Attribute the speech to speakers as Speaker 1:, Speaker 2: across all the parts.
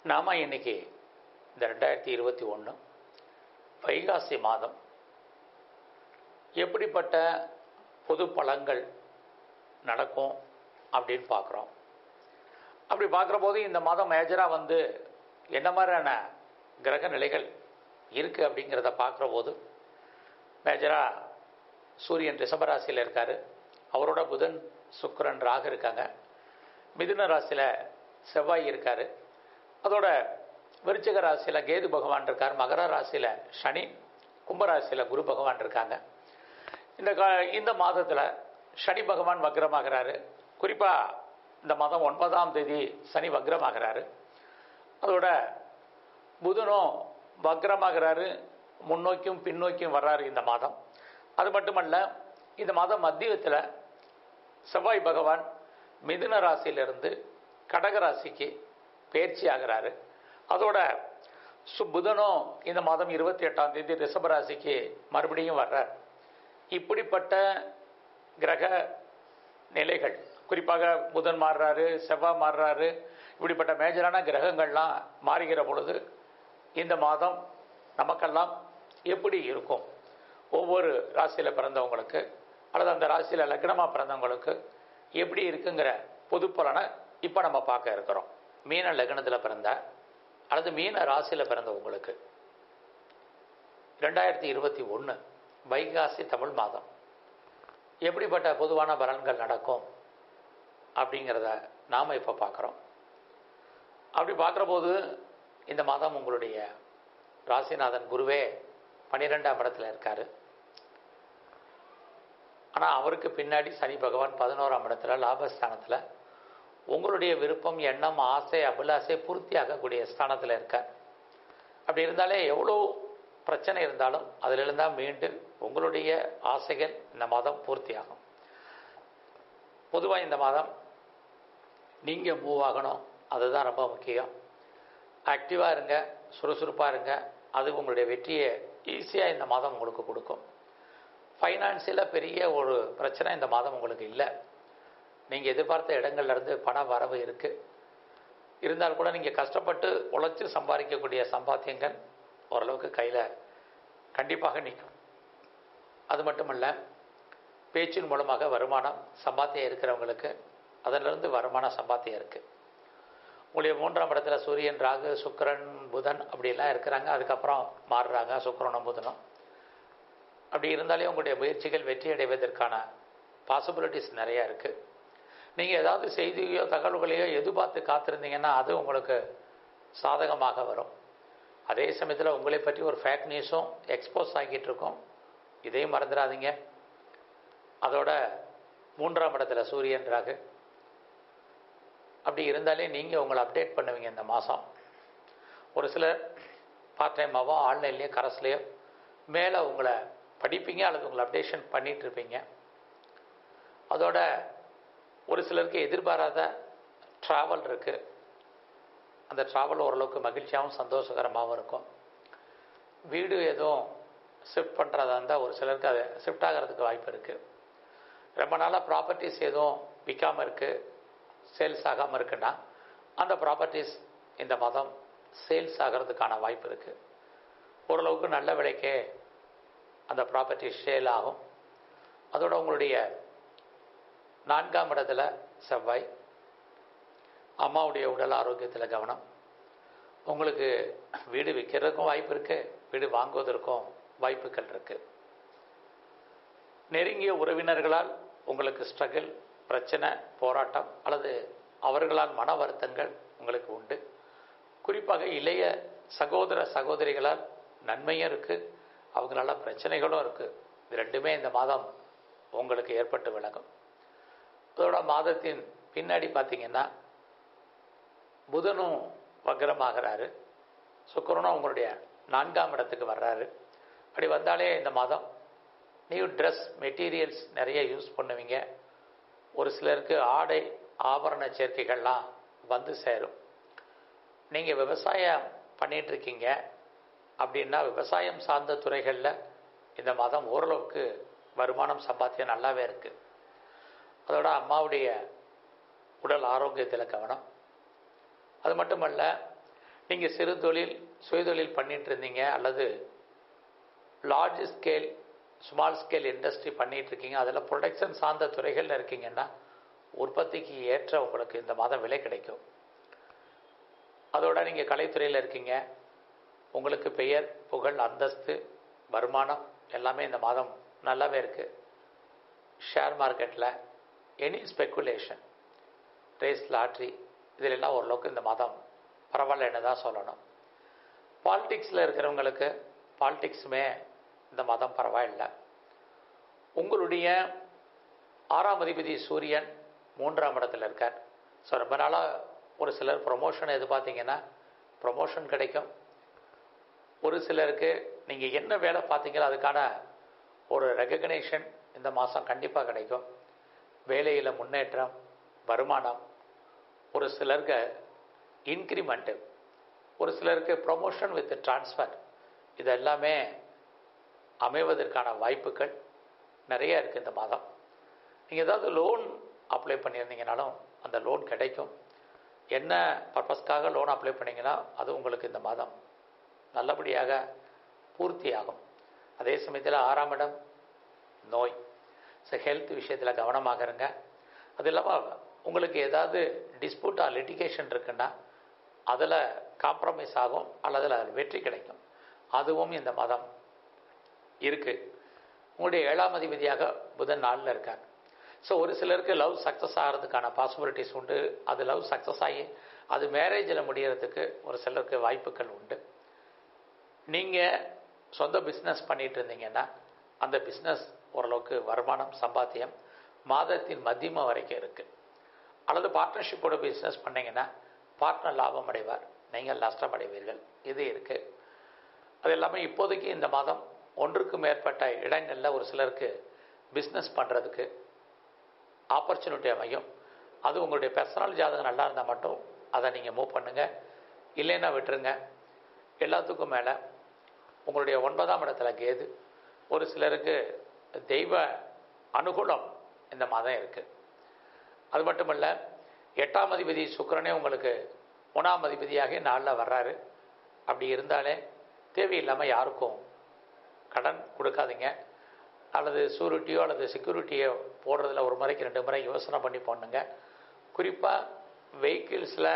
Speaker 1: நாம் இன்னைக்கு இந்த ரெண்டாயிரத்தி இருபத்தி ஒன்று வைகாசி மாதம் எப்படிப்பட்ட பொது பலன்கள் நடக்கும் அப்படின்னு பார்க்குறோம் அப்படி பார்க்குற போது இந்த மாதம் மேஜராக வந்து என்ன மாதிரியான கிரக நிலைகள் இருக்குது அப்படிங்கிறத பார்க்குற போது மேஜராக சூரியன் ரிஷபராசியில் இருக்கார் அவரோட புதன் சுக்கிரன் ராகு இருக்காங்க மிதுன ராசியில் செவ்வாய் இருக்கார் அதோட விருச்சிக ராசியில் கேது பகவான் இருக்கார் மகர ராசியில் சனி கும்பராசியில் குரு பகவான் இருக்காங்க இந்த கா இந்த மாதத்தில் சனி பகவான் வக்ரமாகிறாரு குறிப்பாக இந்த மாதம் ஒன்பதாம் தேதி சனி வக்ரமாகிறாரு அதோட புதனும் வக்ரமாகிறாரு முன்னோக்கியும் பின்னோக்கியும் வர்றாரு இந்த மாதம் அது மட்டுமல்ல இந்த மாதம் மத்தியத்தில் செவ்வாய் பகவான் மிதுன ராசியிலிருந்து கடக ராசிக்கு பயிற்சி ஆகிறாரு அதோட சு புதனும் இந்த மாதம் இருபத்தி எட்டாம் தேதி ரிஷப ராசிக்கு மறுபடியும் வர்றார் இப்படிப்பட்ட கிரக நிலைகள் குறிப்பாக புதன் மாறுறாரு செவ்வாய் மாறுறாரு இப்படிப்பட்ட மேஜரான கிரகங்கள்லாம் மாறுகிற பொழுது இந்த மாதம் நமக்கெல்லாம் எப்படி இருக்கும் ஒவ்வொரு ராசியில் பிறந்தவங்களுக்கு அல்லது அந்த ராசியில் லக்னமாக பிறந்தவங்களுக்கு எப்படி இருக்குங்கிற பொது பலனை இப்போ நம்ம பார்க்க இருக்கிறோம் மீன லக்னத்தில் பிறந்த அல்லது மீன ராசியில் பிறந்தவங்களுக்கு ரெண்டாயிரத்தி இருபத்தி ஒன்று வைகாசி தமிழ் மாதம் எப்படிப்பட்ட பொதுவான பலன்கள் நடக்கும் அப்படிங்கிறத நாம் இப்போ பார்க்குறோம் அப்படி பார்க்குற போது இந்த மாதம் உங்களுடைய ராசிநாதன் குருவே பன்னிரெண்டாம் இடத்துல இருக்கார் ஆனால் அவருக்கு பின்னாடி சனி பகவான் பதினோராம் இடத்துல லாபஸ்தானத்தில் உங்களுடைய விருப்பம் எண்ணம் ஆசை அபிலாசை பூர்த்தி ஆகக்கூடிய ஸ்தானத்தில் இருக்கார் அப்படி இருந்தாலே எவ்வளோ பிரச்சனை இருந்தாலும் அதிலிருந்தால் மீண்டு உங்களுடைய ஆசைகள் இந்த மாதம் பூர்த்தியாகும் பொதுவாக இந்த மாதம் நீங்கள் மூவ் ஆகணும் அதுதான் ரொம்ப முக்கியம் ஆக்டிவாக இருங்க சுறுசுறுப்பாக இருங்க அது உங்களுடைய வெற்றியை ஈஸியாக இந்த மாதம் உங்களுக்கு கொடுக்கும் ஃபைனான்சியலாக பெரிய ஒரு பிரச்சனை இந்த மாதம் உங்களுக்கு இல்லை நீங்கள் எதிர்பார்த்த இடங்கள்லேருந்து பண வரவு இருக்குது இருந்தால் கூட நீங்கள் கஷ்டப்பட்டு உழைச்சி சம்பாதிக்கக்கூடிய சம்பாத்தியங்கள் ஓரளவுக்கு கையில் கண்டிப்பாக நிற்கும் அது மட்டுமல்ல பேச்சின் மூலமாக வருமானம் சம்பாத்தியம் இருக்கிறவங்களுக்கு அதிலிருந்து வருமான சம்பாத்தியம் இருக்குது உங்களுடைய மூன்றாம் இடத்துல சூரியன் ராகு சுக்கரன் புதன் அப்படிலாம் இருக்கிறாங்க அதுக்கப்புறம் மாறுறாங்க சுக்கரனும் புதனும் அப்படி இருந்தாலே உங்களுடைய முயற்சிகள் வெற்றி அடைவதற்கான பாசிபிலிட்டிஸ் நிறையா இருக்குது நீங்கள் ஏதாவது செய்தியோ தகவல்களையோ எதிர்பார்த்து காத்திருந்தீங்கன்னா அது உங்களுக்கு சாதகமாக வரும் அதே சமயத்தில் உங்களை பற்றி ஒரு ஃபேக் நியூஸும் எக்ஸ்போஸ் ஆகிட்டு இருக்கும் இதையும் மறந்துடாதீங்க அதோட மூன்றாம் இடத்துல சூரியன் ராகு அப்படி இருந்தாலே நீங்கள் உங்களை அப்டேட் பண்ணுவீங்க இந்த மாதம் ஒரு சிலர் பார்ட் டைமாவோ ஆன்லைன்லேயோ கரஸ்லேயோ மேலே உங்களை படிப்பீங்க அல்லது உங்களை அப்டேஷன் பண்ணிகிட்டு இருப்பீங்க அதோட ஒரு சிலருக்கு எதிர்பாராத ட்ராவல் இருக்குது அந்த ட்ராவல் ஓரளவுக்கு மகிழ்ச்சியாகவும் சந்தோஷகரமாகவும் இருக்கும் வீடு எதுவும் ஷிஃப்ட் பண்ணுறதா இருந்தால் ஒரு சிலருக்கு அது ஷிஃப்ட் ஆகிறதுக்கு வாய்ப்பு இருக்குது ரொம்ப நாளாக ப்ராப்பர்ட்டிஸ் எதுவும் விற்காமல் இருக்குது சேல்ஸ் ஆகாமல் இருக்குன்னா அந்த ப்ராப்பர்ட்டிஸ் இந்த மாதம் சேல்ஸ் ஆகிறதுக்கான வாய்ப்பு இருக்குது ஓரளவுக்கு நல்ல விலைக்கே அந்த ப்ராப்பர்ட்டி சேல் ஆகும் அதோட உங்களுடைய நான்காம் இடத்துல செவ்வாய் அம்மாவுடைய உடல் ஆரோக்கியத்தில் கவனம் உங்களுக்கு வீடு விற்கிறதுக்கும் வாய்ப்பு இருக்குது வீடு வாங்குவதற்கும் வாய்ப்புகள் இருக்குது நெருங்கிய உறவினர்களால் உங்களுக்கு ஸ்ட்ரகிள் பிரச்சனை போராட்டம் அல்லது அவர்களால் மன வருத்தங்கள் உங்களுக்கு உண்டு குறிப்பாக இளைய சகோதர சகோதரிகளால் நன்மையும் இருக்குது அவங்களால பிரச்சனைகளும் இருக்குது இது ரெண்டுமே இந்த மாதம் உங்களுக்கு ஏற்பட்டு விலகும் அதோட மாதத்தின் பின்னாடி பார்த்தீங்கன்னா புதனும் வக்ரமாகிறாரு சுக்கரனும் உங்களுடைய நான்காம் இடத்துக்கு வர்றாரு அப்படி வந்தாலே இந்த மாதம் நியூ ட்ரெஸ் மெட்டீரியல்ஸ் நிறைய யூஸ் பண்ணுவீங்க ஒரு சிலருக்கு ஆடை ஆபரண சேர்க்கைகள்லாம் வந்து சேரும் நீங்கள் விவசாயம் பண்ணிகிட்ருக்கீங்க அப்படின்னா விவசாயம் சார்ந்த துறைகளில் இந்த மாதம் ஓரளவுக்கு வருமானம் சம்பாத்தியம் நல்லாவே இருக்குது அதோட அம்மாவுடைய உடல் ஆரோக்கியத்தில் கவனம் அது மட்டுமல்ல நீங்கள் சிறு தொழில் சுயதொழில் பண்ணிட்டு இருந்தீங்க அல்லது large scale small scale industry பண்ணிட்டு இருக்கீங்க அதில் ப்ரொடக்ஷன் சார்ந்த துறைகளில் இருக்கீங்கன்னா உற்பத்திக்கு ஏற்ற உங்களுக்கு இந்த மாதம் விலை கிடைக்கும் அதோட நீங்கள் கலைத்துறையில் இருக்கீங்க உங்களுக்கு பெயர் புகழ் அந்தஸ்து வருமானம் எல்லாமே இந்த மாதம் நல்லாவே இருக்குது ஷேர் மார்க்கெட்டில் எனி ஸ்பெக்குலேஷன் ரேஸ் லாட்ரி இதிலெல்லாம் ஓரளவுக்கு இந்த மாதம் பரவாயில்லன்னு தான் சொல்லணும் பாலிடிக்ஸில் இருக்கிறவங்களுக்கு பாலிடிக்ஸுமே இந்த மாதம் பரவாயில்லை உங்களுடைய ஆறாம் அதிபதி சூரியன் மூன்றாம் இடத்துல இருக்கார் ஸோ ரொம்ப நாளாக ஒரு சிலர் ப்ரொமோஷன் எதிர்பார்த்தீங்கன்னா ப்ரொமோஷன் கிடைக்கும் ஒரு சிலருக்கு நீங்கள் என்ன வேலை பார்த்தீங்களோ அதுக்கான ஒரு ரெகக்னேஷன் இந்த மாதம் கண்டிப்பாக கிடைக்கும் வேலையில் முன்னேற்றம் வருமானம் ஒரு சிலருக்கு இன்க்ரிமெண்ட்டு ஒரு சிலருக்கு ப்ரொமோஷன் வித் ட்ரான்ஸ்ஃபர் இது எல்லாமே அமைவதற்கான வாய்ப்புகள் நிறைய இருக்குது இந்த மாதம் நீங்கள் ஏதாவது லோன் அப்ளை பண்ணியிருந்தீங்கனாலும் அந்த லோன் கிடைக்கும் என்ன பர்பஸ்க்காக லோன் அப்ளை பண்ணீங்கன்னா அது உங்களுக்கு இந்த மாதம் நல்லபடியாக பூர்த்தி ஆகும் அதே சமயத்தில் ஆறாம் இடம் நோய் ஸோ ஹெல்த் விஷயத்தில் கவனமாக இருங்க அது இல்லாமல் உங்களுக்கு ஏதாவது டிஸ்பியூட்டா லிட்டிகேஷன் இருக்குன்னா அதில் காம்ப்ரமைஸ் ஆகும் அல்லது அதில் வெற்றி கிடைக்கும் அதுவும் இந்த மாதம் இருக்குது உங்களுடைய ஏழாம் அதிபதியாக புதன் நாளில் இருக்கார் ஸோ ஒரு சிலருக்கு லவ் சக்ஸஸ் ஆகிறதுக்கான பாசிபிலிட்டிஸ் உண்டு அது லவ் சக்ஸஸ் ஆகி அது மேரேஜில் முடியறதுக்கு ஒரு சிலருக்கு வாய்ப்புகள் உண்டு நீங்கள் சொந்த பிஸ்னஸ் பண்ணிட்டு இருந்தீங்கன்னா அந்த பிஸ்னஸ் ஓரளவுக்கு வருமானம் சம்பாத்தியம் மாதத்தின் மத்தியம வரைக்கும் இருக்குது அல்லது பார்ட்னர்ஷிப்போட பிஸ்னஸ் பண்ணீங்கன்னா பார்ட்னர் லாபம் அடைவார் நீங்கள் நஷ்டம் அடைவீர்கள் இது இருக்குது அது எல்லாமே இப்போதைக்கு இந்த மாதம் ஒன்றுக்கு மேற்பட்ட இடங்களில் ஒரு சிலருக்கு பிஸ்னஸ் பண்ணுறதுக்கு ஆப்பர்ச்சுனிட்டி அமையும் அது உங்களுடைய பர்சனல் ஜாதகம் நல்லா இருந்தால் மட்டும் அதை நீங்கள் மூவ் பண்ணுங்கள் இல்லைன்னா விட்டுருங்க எல்லாத்துக்கும் மேலே உங்களுடைய ஒன்பதாம் இடத்துல கேது ஒரு சிலருக்கு தெய்வ அனுகூலம் இந்த மாதம் இருக்குது அது மட்டுமல்ல எட்டாம் அதிபதி சுக்கிரனே உங்களுக்கு மூணாம் அதிபதியாக நாளில் வர்றாரு அப்படி இருந்தாலே தேவையில்லாமல் யாருக்கும் கடன் கொடுக்காதீங்க அல்லது சூரிட்டியோ அல்லது செக்யூரிட்டியோ போடுறதுல ஒரு முறைக்கு ரெண்டு முறை யோசனை பண்ணி போடணுங்க குறிப்பாக வெஹிக்கிள்ஸில்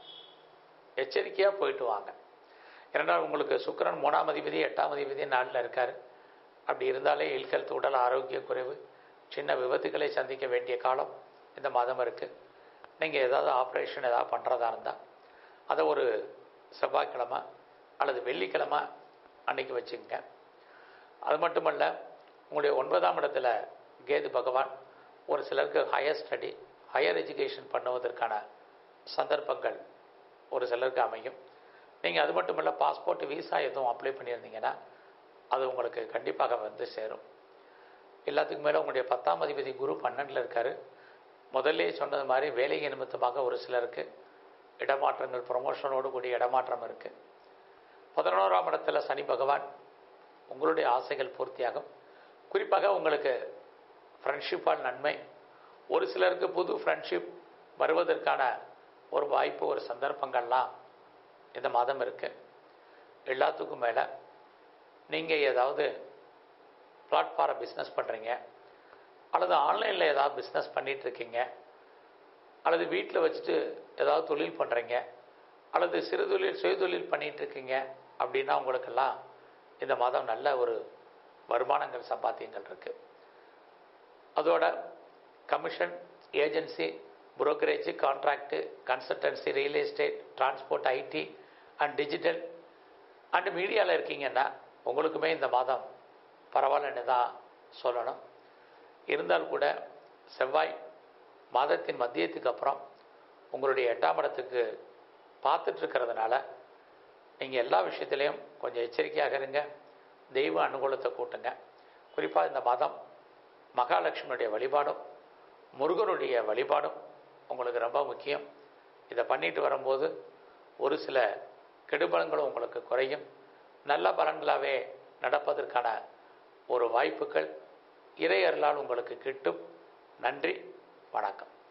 Speaker 1: எச்சரிக்கையாக போயிட்டு வாங்க இரண்டாவது உங்களுக்கு சுக்கிரன் மூணாம் அதிபதி எட்டாம் அதிபதி நாளில் இருக்கார் அப்படி இருந்தாலே இல்கல்த் உடல் ஆரோக்கிய குறைவு சின்ன விபத்துக்களை சந்திக்க வேண்டிய காலம் இந்த மாதம் இருக்குது நீங்கள் ஏதாவது ஆப்ரேஷன் ஏதாவது பண்ணுறதா இருந்தால் அதை ஒரு செவ்வாய்க்கிழமை அல்லது வெள்ளிக்கிழமை அன்னைக்கு வச்சுக்கங்க அது மட்டுமல்ல உங்களுடைய ஒன்பதாம் இடத்துல கேது பகவான் ஒரு சிலருக்கு ஹையர் ஸ்டடி ஹையர் எஜுகேஷன் பண்ணுவதற்கான சந்தர்ப்பங்கள் ஒரு சிலருக்கு அமையும் நீங்கள் அது மட்டும் இல்லை பாஸ்போர்ட் விசா எதுவும் அப்ளை பண்ணியிருந்தீங்கன்னா அது உங்களுக்கு கண்டிப்பாக வந்து சேரும் எல்லாத்துக்கும் மேலே உங்களுடைய பத்தாம் அதிபதி குரு பன்னெண்டில் இருக்கார் முதல்லே சொன்னது மாதிரி வேலை நிமித்தமாக ஒரு சிலருக்கு இடமாற்றங்கள் ப்ரொமோஷனோடு கூடிய இடமாற்றம் இருக்குது பதினோராம் இடத்துல சனி பகவான் உங்களுடைய ஆசைகள் பூர்த்தியாகும் குறிப்பாக உங்களுக்கு ஃப்ரெண்ட்ஷிப்பால் நன்மை ஒரு சிலருக்கு புது ஃப்ரெண்ட்ஷிப் வருவதற்கான ஒரு வாய்ப்பு ஒரு சந்தர்ப்பங்கள்லாம் இந்த மாதம் இருக்குது எல்லாத்துக்கும் மேலே நீங்கள் ஏதாவது பிளாட்ஃபாரம் பிஸ்னஸ் பண்ணுறீங்க அல்லது ஆன்லைனில் ஏதாவது பிஸ்னஸ் பண்ணிகிட்டு இருக்கீங்க அல்லது வீட்டில் வச்சுட்டு ஏதாவது தொழில் பண்ணுறீங்க அல்லது சிறு தொழில் சுயதொழில் பண்ணிகிட்டு இருக்கீங்க அப்படின்னா உங்களுக்கெல்லாம் இந்த மாதம் நல்ல ஒரு வருமானங்கள் சம்பாத்தியங்கள் இருக்குது அதோட commission agency brokerage contract consultancy real estate transport IT and digital and மீடியாவில் இருக்கீங்கன்னா உங்களுக்குமே இந்த மாதம் பரவாயில்லன்னு தான் சொல்லணும் இருந்தால் கூட செவ்வாய் மாதத்தின் மத்தியத்துக்கு அப்புறம் உங்களுடைய எட்டாம் இடத்துக்கு பார்த்துட்ருக்கிறதுனால நீங்கள் எல்லா விஷயத்துலேயும் கொஞ்சம் எச்சரிக்கையாக இருங்க தெய்வ அனுகூலத்தை கூட்டுங்க குறிப்பாக இந்த மாதம் மகாலட்சுமியுடைய வழிபாடும் முருகனுடைய வழிபாடும் உங்களுக்கு ரொம்ப முக்கியம் இதை பண்ணிட்டு வரும்போது ஒரு சில கெடுபலங்களும் உங்களுக்கு குறையும் நல்ல பலன்களாகவே நடப்பதற்கான ஒரு வாய்ப்புகள் இறையர்களால் உங்களுக்கு கிட்டும் நன்றி வணக்கம்